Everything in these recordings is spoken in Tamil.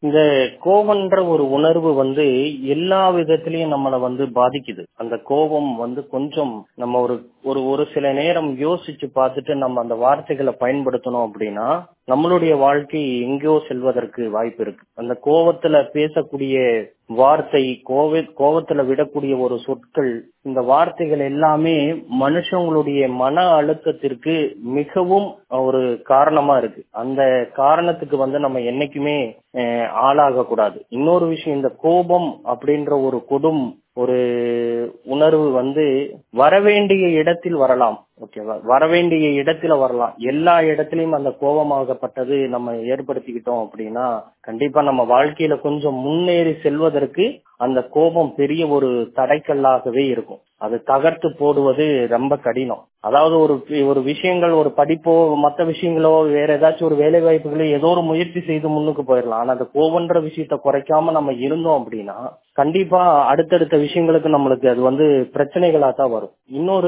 இந்த கோபம்ன்ற ஒரு உணர்வு வந்து எல்லா விதத்திலயும் நம்மள வந்து பாதிக்குது அந்த கோபம் வந்து கொஞ்சம் நம்ம ஒரு ஒரு ஒரு சில நேரம் யோசிச்சு பார்த்துட்டு நம்ம அந்த வார்த்தைகளை பயன்படுத்தணும் அப்படின்னா நம்மளுடைய வாழ்க்கை எங்கேயோ செல்வதற்கு வாய்ப்பு இருக்கு அந்த கோபத்துல பேசக்கூடிய வார்த்தை கோவ கோபத்துல விடக்கூடிய ஒரு சொற்கள் இந்த வார்த்தைகள் எல்லாமே மனுஷங்களுடைய மன அழுத்தத்திற்கு மிகவும் ஒரு காரணமா இருக்கு அந்த காரணத்துக்கு வந்து நம்ம என்னைக்குமே ஆளாக கூடாது இன்னொரு விஷயம் இந்த கோபம் அப்படின்ற ஒரு கொடும் ஒரு உணர்வு வந்து வரவேண்டிய இடத்தில் வரலாம் ஓகேவா வரவேண்டிய இடத்துல வரலாம் எல்லா இடத்துலயும் அந்த கோபமாகப்பட்டது நம்ம ஏற்படுத்திக்கிட்டோம் அப்படின்னா கண்டிப்பா நம்ம வாழ்க்கையில கொஞ்சம் முன்னேறி செல்வதற்கு அந்த கோபம் பெரிய ஒரு தடைக்கல்லாகவே இருக்கும் அது தகர்த்து போடுவது ரொம்ப கடினம் அதாவது ஒரு ஒரு விஷயங்கள் ஒரு படிப்போ மற்ற விஷயங்களோ வேற ஏதாச்சும் ஒரு வேலை வாய்ப்புகளோ ஏதோ ஒரு முயற்சி செய்து முன்னுக்கு போயிடலாம் ஆனா அந்த கோபன்ற விஷயத்த குறைக்காம நம்ம இருந்தோம் அப்படின்னா கண்டிப்பா அடுத்தடுத்த விஷயங்களுக்கு நம்மளுக்கு அது வந்து பிரச்சனைகளா தான் வரும் இன்னொரு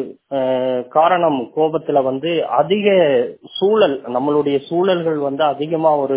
காரணம் கோபத்துல வந்து அதிக சூழல் நம்மளுடைய சூழல்கள் வந்து அதிகமா ஒரு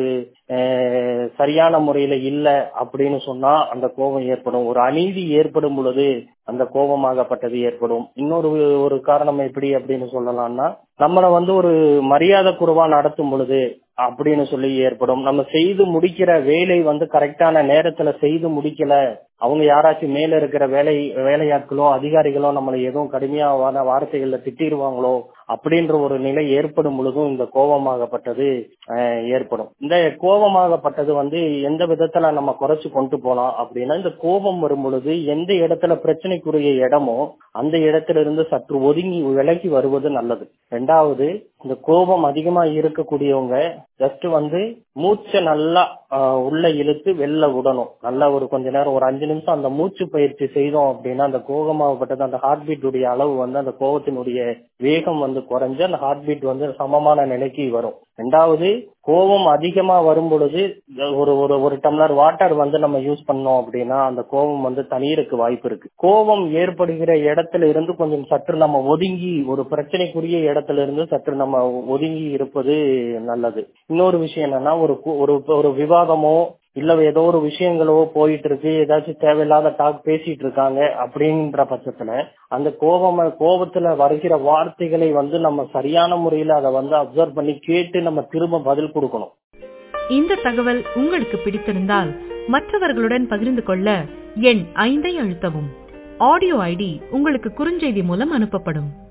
சரியான முறையில இல்ல அப்படின்னு சொன்னா அந்த கோபம் ஏற்படும் ஒரு அநீதி ஏற்படும் பொழுது அந்த கோபமாகப்பட்டது ஏற்படும் இன்னொரு ஒரு காரணம் எப்படி அப்படின்னு சொல்லலாம்னா நம்மளை வந்து ஒரு மரியாதை குறைவா நடத்தும் பொழுது அப்படின்னு சொல்லி ஏற்படும் நம்ம செய்து முடிக்கிற வேலை வந்து கரெக்டான நேரத்துல செய்து முடிக்கல அவங்க யாராச்சும் மேல இருக்கிற வேலை வேலையாட்களோ அதிகாரிகளோ நம்மளை எதுவும் கடுமையான வார்த்தைகள்ல திட்டிடுவாங்களோ அப்படின்ற ஒரு நிலை ஏற்படும் பொழுதும் இந்த கோபமாகப்பட்டது ஏற்படும் இந்த கோபமாகப்பட்டது வந்து எந்த விதத்துல நம்ம குறைச்சு கொண்டு போலாம் அப்படின்னா இந்த கோபம் வரும் பொழுது எந்த இடத்துல பிரச்சனைக்குரிய இடமோ அந்த இடத்துல இருந்து சற்று ஒதுங்கி விலகி வருவது நல்லது ரெண்டாவது இந்த கோபம் அதிகமா இருக்கக்கூடியவங்க ஜஸ்ட் வந்து மூச்சை நல்லா உள்ள இழுத்து வெளில விடணும் நல்லா ஒரு கொஞ்ச நேரம் ஒரு அஞ்சு நிமிஷம் அந்த மூச்சு பயிற்சி செய்தோம் அப்படின்னா அந்த கோபமாகப்பட்டது அந்த ஹார்ட் பீட்டுடைய அளவு வந்து அந்த கோபத்தினுடைய வேகம் வந்து குறைஞ்சு அந்த ஹார்ட் பீட் வந்து சமமான நிலைக்கு வரும் ரெண்டாவது கோபம் அதிகமா வரும் பொழுது ஒரு ஒரு ஒரு டம்ளர் வாட்டர் வந்து நம்ம யூஸ் பண்ணோம் அப்படின்னா அந்த கோபம் வந்து தண்ணீருக்கு வாய்ப்பு இருக்கு கோபம் ஏற்படுகிற இடத்துல இருந்து கொஞ்சம் சற்று நம்ம ஒதுங்கி ஒரு பிரச்சனைக்குரிய இடத்துல இருந்து சற்று நம்ம ஒதுங்கி இருப்பது நல்லது இன்னொரு விஷயம் என்னன்னா ஒரு ஒரு ஒரு விவாதமோ இல்ல ஏதோ ஒரு விஷயங்களோ போயிட்டு இருக்கு ஏதாச்சும் தேவையில்லாத டாக் பேசிட்டு இருக்காங்க அப்படின்ற பட்சத்துல அந்த கோபம் கோபத்துல வருகிற வார்த்தைகளை வந்து நம்ம சரியான முறையில அதை வந்து அப்சர்வ் பண்ணி கேட்டு நம்ம திரும்ப பதில் கொடுக்கணும் இந்த தகவல் உங்களுக்கு பிடித்திருந்தால் மற்றவர்களுடன் பகிர்ந்து கொள்ள எண் ஐந்தை அழுத்தவும் ஆடியோ ஐடி உங்களுக்கு குறுஞ்செய்தி மூலம் அனுப்பப்படும்